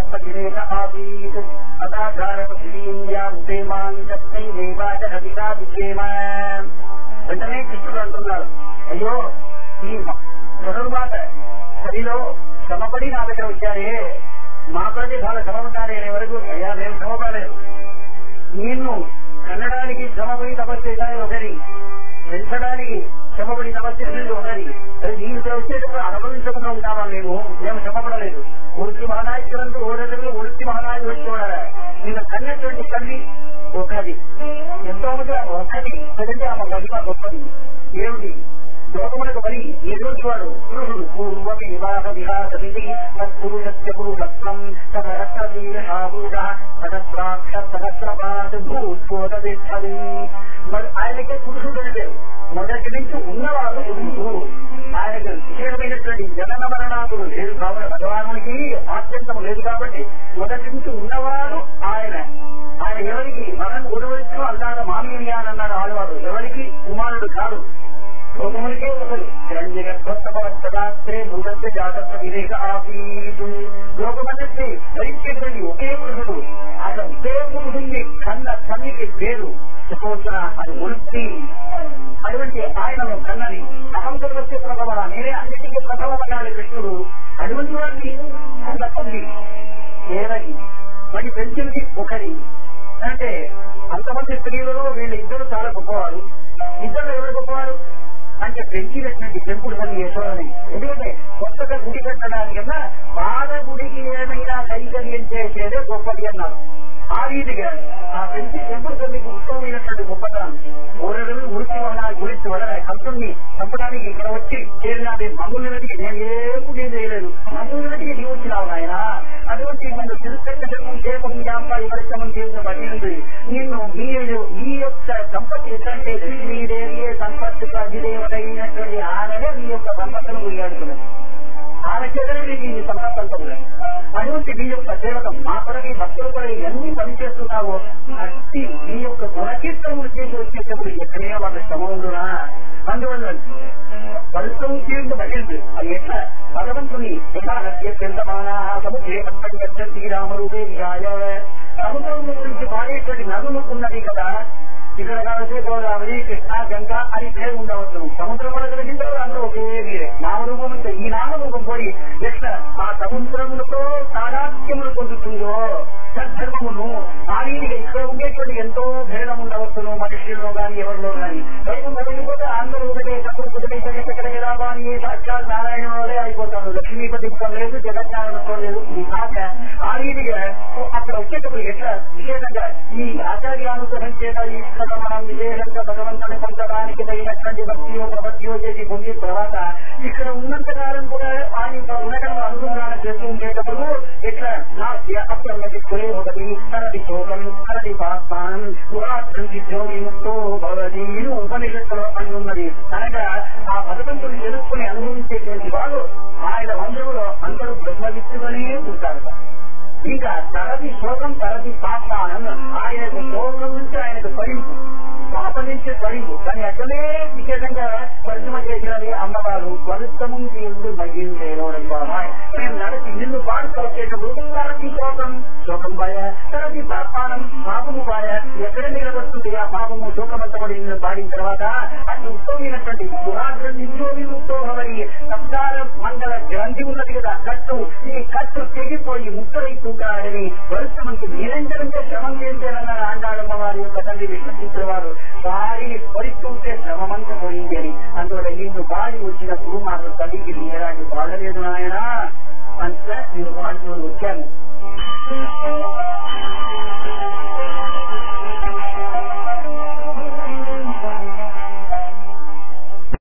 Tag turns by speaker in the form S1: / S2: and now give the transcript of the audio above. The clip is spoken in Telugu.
S1: జాతపతిరేక ఆసీత్ అదాచారపతిరీంద్యాం ప్రేమాన్ తస్మై దేవాచ కవితా విజేమ వెంటనే కృష్ణుడు అంటున్నాడు అయ్యో ఈ మాట సరిలో శ్రమపడి నా దగ్గర వచ్చారే మా కొరకే చాలా శ్రమపడ్డారే అనే వరకు అయ్యా నేను శ్రమపడలేదు నిన్ను కన్నడానికి శ్రమపడి తపస్సు చేశాను ఒకరి పెంచడానికి శ్రమపడి తపస్సు చేసింది ఒకరి అది నేను ఇక్కడ వచ్చేటప్పుడు అనుభవించకుండా ఉంటామా మేము మేము శ్రమపడలేదు ఉడికి మహానాయకులంటూ ఓడలు ఉడికి మహానాయకులు వచ్చి చూడాలి నిన్ను కన్నటువంటి తల్లి ఒకది ఎంతో మంది ఒకటి కదంటే ఆమె మహిమ గొప్పది ఏమిటి లోకములకు మరి ఎటువంటి వాడు పురుషుడు పూర్వ వివాహ విహాసమితి తత్పురుషస్య పురుషత్వం సహస్రవీరూఢ సహస్రాక్ష సహస్రపాత్ భూత్పోతది మరి ఆయనకే పురుషుడు అని పేరు మొదటి నుంచి ఉన్నవాడు పురుషుడు ఆయనకు విశేషమైనటువంటి జనన మరణాదులు లేదు కాబట్టి భగవానునికి ఆత్యంతం లేదు కాబట్టి మొదటి నుంచి ఉన్నవాడు ఆయన ఆయన ఎవరికి మనం ఉడవలిస్తూ అన్నాడు మామీని అని అన్నాడు ఆడవాడు ఎవరికి కుమారుడు కాదు లోకమునికే ఒకరు హిరణ్యగర్భోత్తమవంతరాత్రే భూతస్య జాతత్వ వివేక ఆసీతు లోకమంతటి ధరించేటువంటి ఒకే పురుషుడు ఆయన ఒకే పురుషుణ్ణి కన్న తల్లికి పేరు చెప్పవచ్చిన అది వృత్తి అటువంటి ఆయనను కన్నని అహం సర్వస్య ప్రభవ నేనే అన్నిటికీ ప్రభావమన్నాడు కృష్ణుడు అటువంటి వారిని కన్న తల్లి ఏదని మరి పెంచింది ఒకరి అంటే అంతమంది స్త్రీలలో వీళ్ళు ఇద్దరు చాలా గొప్పవారు ఇద్దరు ఎవరు గొప్పవారు అంటే పెంచినటువంటి పెంపుడు తల్లి యశోదని ఎందుకంటే కొత్తగా గుడి కట్టడానికన్నా పాద గుడికి ఏమైనా కైకర్యం చేసేదే గొప్పది అన్నారు ఆ రీతిగా ఆ పెంచి పెంపుడు తల్లికి ఉత్తమమైనటువంటి గొప్పతనం ఊరలు ఉరికి వల్ల గురించి వల్ల కంతుణ్ణి చంపడానికి ఇక్కడ వచ్చి చేరినది మమ్ముల నదికి నేను ఏ పుణ్యం చేయలేదు మమ్ముల నదికి నీవు వచ్చినావు నాయన అటువంటి నిన్ను తిరుపతి చేపం జాంప పరిశ్రమం చేసిన పడింది నిన్ను మీరు ఈ యొక్క సంపత్తి ఎట్లంటే శ్రీదేవియే సంపత్తి అధిదేవతైనటువంటి ఆమెనే మీ యొక్క సంపత్తును గురియాడుతున్నది ఆమె చేతనే మీకు ఈ సంపత్తి అంటున్నది అటువంటి మీ యొక్క సేవకం మా కొరకి భక్తుల కొరకి ఎన్ని పని చేస్తున్నావో అట్టి మీ యొక్క గుణకీర్తనములు చేసి వచ్చేటప్పుడు ఎక్కడే వాళ్ళ శ్రమ ఉండునా అందువల్ల ఫలితం తీరుంది పడింది అది ఎట్లా భగవంతుని యథానస్య చందమానా సముద్రే పక్కన గచ్చంతి రామరూపే విహాయ సముద్రం గురించి పాడేటువంటి నదులు ఉన్నది కదా ఇక్కడ కాబట్టి గోదావరి కృష్ణ గంగా అని పేరు ఉండవచ్చు సముద్రం కూడా కలిగిన తర్వాత అందరూ ఒకే మీరే నామరూపం ఉంటే ఈ నామరూపం పోయి ఎట్లా ఆ సముద్రములతో సాదాత్యములు పొందుతుందో సద్ధర్మమును ఆ రీతిగా ఇక్కడ ఉండేటువంటి ఎంతో భేదం ఉండవచ్చును మనుషుల్లో కానీ ఎవరిలో కానీ వైకుంఠ వెళ్ళిపోతే అందరూ ఒకటే చతుర్పుటి జగత్కడగిరాబాని సాక్షాత్ నారాయణ వల్లే అయిపోతారు లక్ష్మీపతి లేదు జగన్నారాయణ లేదు ఈ ఆశ ఆ రీతిగా అక్కడ వచ్చేటప్పుడు ఎట్లా విశేషంగా ఈ ఆచార్యానుగ్రహం చేత ఈ కథ మనం విశేషంగా భగవంతుని పొందడానికి తగినటువంటి భక్తియో ప్రపత్తియో చేసి పొందిన తర్వాత ఇక్కడ ఉన్నంత కాలం కూడా ఆయన యొక్క గుణగణం అనుసంధానం చేస్తూ ఉండేటప్పుడు ఇట్లా నా అప్పటి కురే ఒకటి తనది శోకం తనది పాపానం పురాత్రంతి జోగిముక్తో భవతి ఇది ఉపనిషత్తులో అని ఉన్నది అనగా ఆ భగవంతుని తెలుసుకుని అనుభవించేటువంటి వాడు ఆయన వంశంలో అందరూ బ్రహ్మవిత్తుగానే ఉంటారు ఇంకా తరది శోకం తరది పాపానం ఆయనకు శోకం నుంచి ఆయనకు పరింపు పాప నుంచి పరింపు కానీ అట్లనే విశేషంగా పరిశ్రమ చేసినది అమ్మవారు వరుసము తీరు మగిందేనోడం నేను నడిచి నిన్ను పాడుతూ వచ్చేటప్పుడు తరది శోకం శోకం పాయ తరది పాపానం పాపము పాయ ఎక్కడ నిలబడుతుంది ఆ పాపము శోకమంతపడి నిన్ను పాడిన తర్వాత అటు ఉత్తమైనటువంటి పురాగ్రంథించో విముక్తో భవని సంసార మంగళ గ్రంథి ఉన్నది కదా కట్టు ఈ కట్టు తెగిపోయి ముక్కరైతుంటాడని వరుసమంకి నిరంతరంగా శ్రమం చేసేనన్న ఆండాడమ్మ వారి యొక్క తండ్రి విశ్వసించిన వారు వారి పరిస్తుంటే శ్రమమంత పోయింది అని అందువల్ల నిన్ను బాడి వచ్చినప్పుడు మాకు తల్లికి ఎలాంటి బాధలేదు నాయన అంత నేను వాడుతూ వచ్చాను